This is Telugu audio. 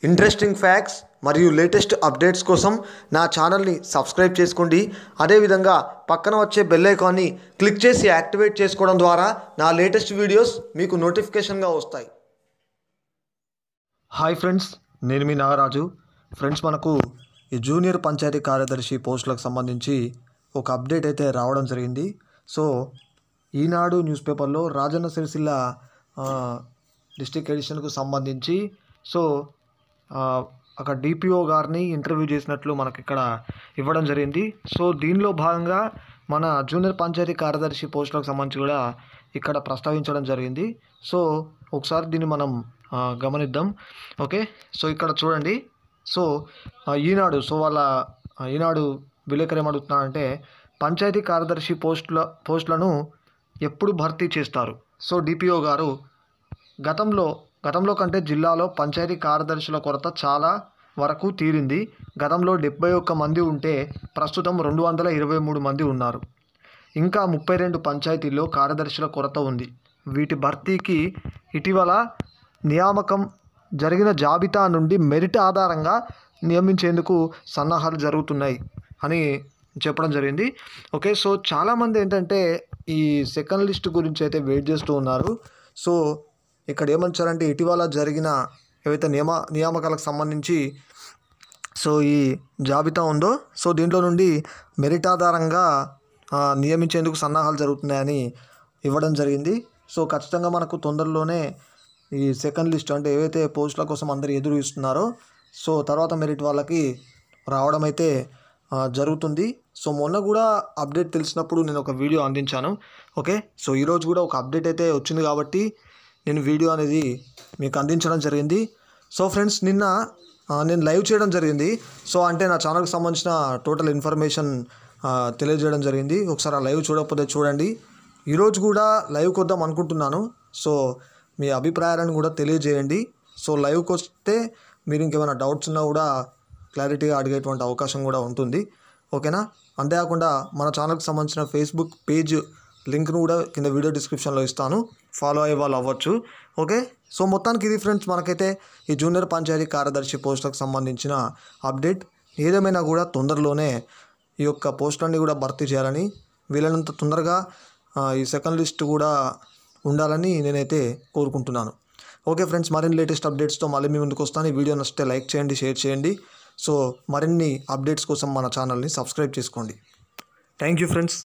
ఇంట్రెస్టింగ్ ఫ్యాక్ట్స్ మరియు లేటెస్ట్ అప్డేట్స్ కోసం నా ఛానల్ని సబ్స్క్రైబ్ చేసుకోండి అదేవిధంగా పక్కన వచ్చే బెల్ ఐకాన్ని క్లిక్ చేసి యాక్టివేట్ చేసుకోవడం ద్వారా నా లేటెస్ట్ వీడియోస్ మీకు నోటిఫికేషన్గా వస్తాయి హాయ్ ఫ్రెండ్స్ నేను మీ నాగరాజు ఫ్రెండ్స్ మనకు ఈ జూనియర్ పంచాయతీ కార్యదర్శి పోస్టులకు సంబంధించి ఒక అప్డేట్ అయితే రావడం జరిగింది సో ఈనాడు న్యూస్ పేపర్లో రాజన్న సిరిసిల్ల డిస్టిక్ ఎడిషన్కు సంబంధించి సో ఆ, అక్కడ డిపిఓ గారిని ఇంటర్వ్యూ చేసినట్లు మనకి ఇక్కడ ఇవ్వడం జరిగింది సో దీనిలో భాగంగా మన జూనియర్ పంచాయతీ కార్యదర్శి పోస్టులకు సంబంధించి కూడా ఇక్కడ ప్రస్తావించడం జరిగింది సో ఒకసారి దీన్ని మనం ఆ, గమనిద్దాం ఓకే సో ఇక్కడ చూడండి సో ఆ, ఈనాడు సో వాళ్ళ ఆ, ఈనాడు విలేకరు ఏమడుగుతున్నారంటే పంచాయతీ కార్యదర్శి పోస్టుల పోస్టులను ఎప్పుడు భర్తీ చేస్తారు సో డిపిఓ గారు గతంలో గతంలో కంటే జిల్లాలో పంచాయతీ కార్యదర్శుల కొరత చాలా వరకు తీరింది గతంలో డెబ్బై ఒక్క మంది ఉంటే ప్రస్తుతం రెండు వందల ఇరవై మూడు మంది ఉన్నారు ఇంకా ముప్పై రెండు పంచాయతీల్లో కార్యదర్శుల కొరత ఉంది వీటి భర్తీకి ఇటీవల నియామకం జరిగిన జాబితా నుండి మెరిట్ ఆధారంగా నియమించేందుకు సన్నాహాలు జరుగుతున్నాయి అని చెప్పడం జరిగింది ఓకే సో చాలామంది ఏంటంటే ఈ సెకండ్ లిస్ట్ గురించి అయితే వెయిట్ చేస్తూ ఉన్నారు సో ఇక్కడ ఏమంటారంటే ఇటీవల జరిగిన ఏవైతే నియమ నియామకాలకు సంబంధించి సో ఈ జాబితా ఉందో సో దీంట్లో నుండి మెరిట్ ఆధారంగా ఆ, నియమించేందుకు సన్నాహాలు జరుగుతున్నాయని ఇవ్వడం జరిగింది సో ఖచ్చితంగా మనకు తొందరలోనే ఈ సెకండ్ లిస్ట్ అంటే ఏవైతే పోస్టుల కోసం అందరు ఎదురు ఇస్తున్నారో సో తర్వాత మెరిట్ వాళ్ళకి రావడం అయితే ఆ, జరుగుతుంది సో మొన్న కూడా అప్డేట్ తెలిసినప్పుడు నేను ఒక వీడియో అందించాను ఓకే సో ఈరోజు కూడా ఒక అప్డేట్ అయితే వచ్చింది కాబట్టి నేను వీడియో అనేది మీకు అందించడం జరిగింది సో ఫ్రెండ్స్ నిన్న ఆ, నేను లైవ్ చేయడం జరిగింది సో అంటే నా ఛానల్కి సంబంధించిన టోటల్ ఇన్ఫర్మేషన్ ఆ, తెలియజేయడం జరిగింది ఒకసారి ఆ లైవ్ చూడకపోతే చూడండి ఈరోజు కూడా లైవ్కి వద్దాం అనుకుంటున్నాను సో మీ అభిప్రాయాలను కూడా తెలియజేయండి సో లైవ్కి వస్తే మీరు ఇంకేమైనా డౌట్స్ ఉన్నా కూడా క్లారిటీగా అడిగేటువంటి అవకాశం కూడా ఉంటుంది ఓకేనా అంతేకాకుండా మన ఛానల్కి సంబంధించిన ఫేస్బుక్ పేజ్ లింక్ను కూడా కింద వీడియో డిస్క్రిప్షన్లో ఇస్తాను ఫాలో అయ్యే వాళ్ళు అవ్వచ్చు ఓకే సో మొత్తానికి ఇది ఫ్రెండ్స్ మనకైతే ఈ జూనియర్ పంచాయతీ కార్యదర్శి పోస్టులకు సంబంధించిన అప్డేట్ ఏదేమైనా కూడా తొందరలోనే ఈ యొక్క పోస్టులన్నీ కూడా భర్తీ చేయాలని వీలైనంత తొందరగా ఆ, ఈ సెకండ్ లిస్ట్ కూడా ఉండాలని నేనైతే కోరుకుంటున్నాను ఓకే ఫ్రెండ్స్ మరిన్ని లేటెస్ట్ అప్డేట్స్తో మళ్ళీ మీ ముందుకు వస్తాను ఈ వీడియో నచ్చితే లైక్ చేయండి షేర్ చేయండి సో మరిన్ని అప్డేట్స్ కోసం మన ఛానల్ని సబ్స్క్రైబ్ చేసుకోండి థ్యాంక్ యూ ఫ్రెండ్స్